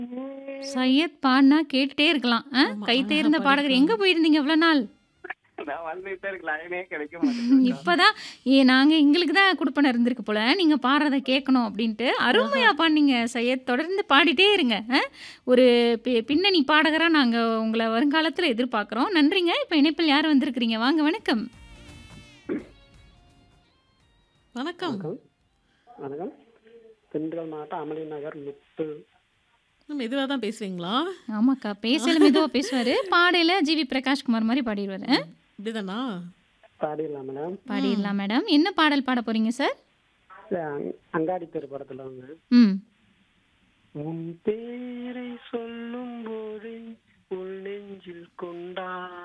சையத் பாடுனா கேட்டுட்டே இருக்கலாம். அ ஆமா. கை அழகா தேர்ந்த பாடகர். எங்க பாடியிருக்காங்க. போயிருந்தீங்க இவ்வளோ நாள்? நான் வந்துட்டே இருக்கு. லைனே கிடைக்க மாட்டேங்குதுக்கா. இப்பதான் ஏ நாங்க எங்களுக்கு தான் குடுப்பன இருந்திருக்கு போல. நீங்க பாடுறத கேட்கணும் அப்டின்ட்டு. ஆஹா. அருமையா பாடுனீங்க சையத். தொடர்ந்து பாடிட்டே இருங்க. அ ஒரு பி பின்னணி பாடகரா நாங்க உங்கள வருங்காலத்துல எதிர்பார்க்குறோம். நன்றிங்க. இப்ப இணைப்பில் யார் வந்திருக்கிறீங்க? வாங்க வணக்கம். வணக்கம். வணக்கம். வணக்கம். திண்டுக்கல் மாவட்டம் அமளி நகர் முத்து. மெதுவா தான் பேசுவீங்களா? ஆமாக்கா. பேசையில மெதுவா பேசுவாரு. பாடையில ஜிவி பிரகாஷ்குமார் மாரி பாடிருவாரு. அ இப்படிதானா? பாடிடலாம் மேடம். ம். பாடிடலாம் மேடம். என்ன பாடல் பாட போறீங்க சார்? இல்ல, அங்- அங்காடி தெரு படத்துல வந்து ம். உன் பேரை சொல்லும் போதே உள் நெஞ்சில் கொண்டா